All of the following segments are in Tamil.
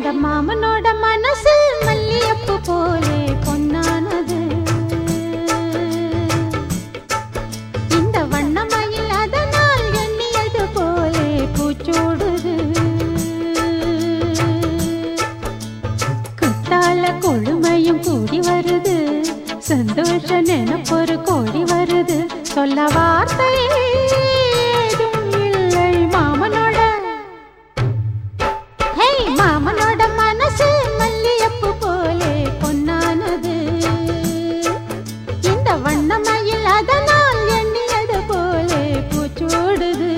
இந்த மாமனோட மனசு மல்லியப்பு போலே பொன்னானது இந்த வண்ணமயில் அதனால் எண்ணியது போலே பூச்சூடுது குத்தால கொழுமையும் கூடி வருது சந்தோஷ நினைப்பொரு கோடி வருது சொல்ல வார்த்தை ஏதும் இல்லை மாமனோட ஹே மாமனோட மனசு மல்லியப்பு போலே பொன்னானது இந்த வண்ணமயில் அதனால் எண்ணியது போலே பூச்சூடுது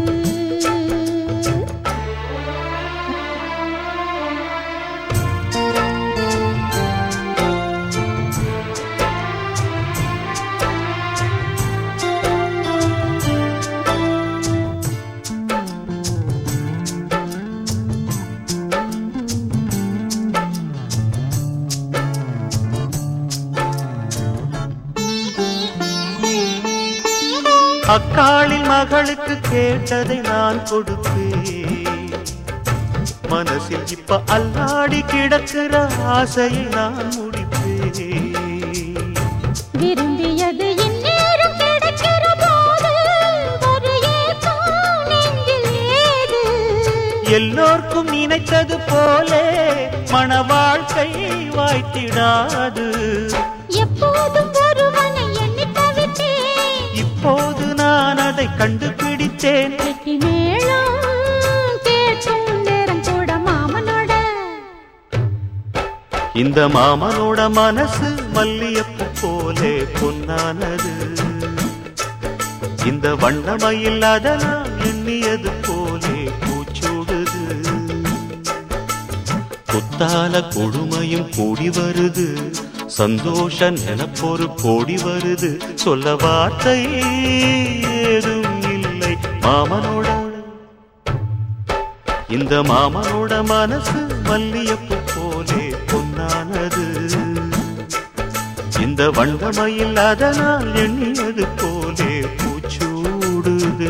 அக்காளின் மகளுக்கு கேட்டதை நான் கொடுப்பேன் மனசில் இப்ப அல்லாடி கிடக்கிற ஆசையை நான் முடிப்பேன் விரும்பியது இந்நேரம் கிடைக்கிற போது ஒரு ஏக்கம் நெஞ்சில் ஏது எல்லோர்க்கும் நினைத்தது போலே மன வாழ்க்கை வாய்த்திடாது எப்போதும் ஒருவனை எண்ணி தவித்தேன் இப்போது நான் அதை கண்டுபிடித்தேன் வெட்டி மேளம் கேட்கும் நேரம் கூட மாமனோட இந்த மாமனோட மனசு மல்லியப்பு போலே பொன்னானது இந்த வண்ணமயில் அதனால் எண்ணியது போலே பூச்சூடுது குத்தால கொடுமையும் கூடி வருது சந்தோஷ நினப்பொரு கோடி வருது சொல்ல வார்த்தை ஏதும் இல்லை மாமனோட இந்த மாமனோட மனசு மல்லியப்பு போலே பொன்னானது இந்த வண்டமயில் அதனால் எண்ணியது போலே பூச்சூடுது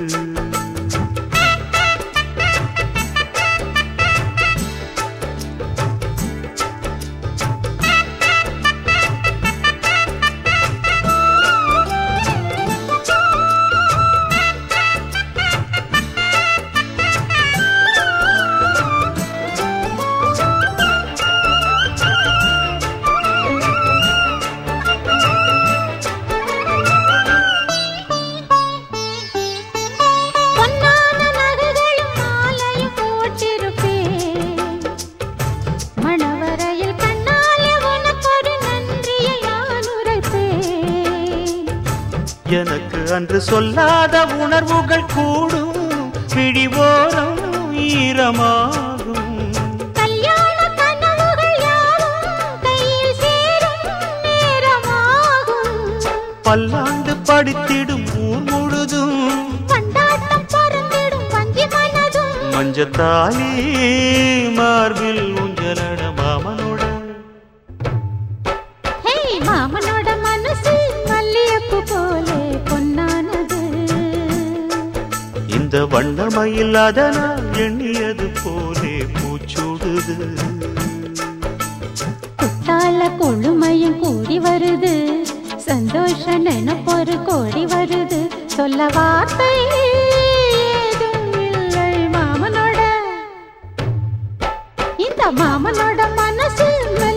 பொன்னான நகைகளும் மாலையும் போட்டிருப்பேன் மணவரையில் கண்ணாலே உனக்கொரு நன்றியை நான் உரைப்பேன் எனக்கு அன்று சொல்லாத உணர்வுகள் கூடும் பிடிவோரம் ஈரமாகும் கல்யாண கனவுகள் யாவும் கையில் சேரும் நேரமாகும் பல்லாண்டு படித்திடும் ஊர் முழுதும் கொண்டாட்டம் பறந்திடும் வஞ்சி மனதும் மஞ்சத்தாலி மார்பில் ஊஞ்சலட மாமனோட ஹே மாமனோட மனசு மல்லியப்பு போலே பொன்னானது இந்த வண்ணமயில் அதனால் எண்ணியது போலே பூச்சூடுது குத்தால கொழுமையும் கூடி வருது சந்தோஷ நினைப்பொரு கோடி வருது சொல்ல வார்த்தை ஏதும் இல்லை மாமனோட இந்த மாமனோட மனசு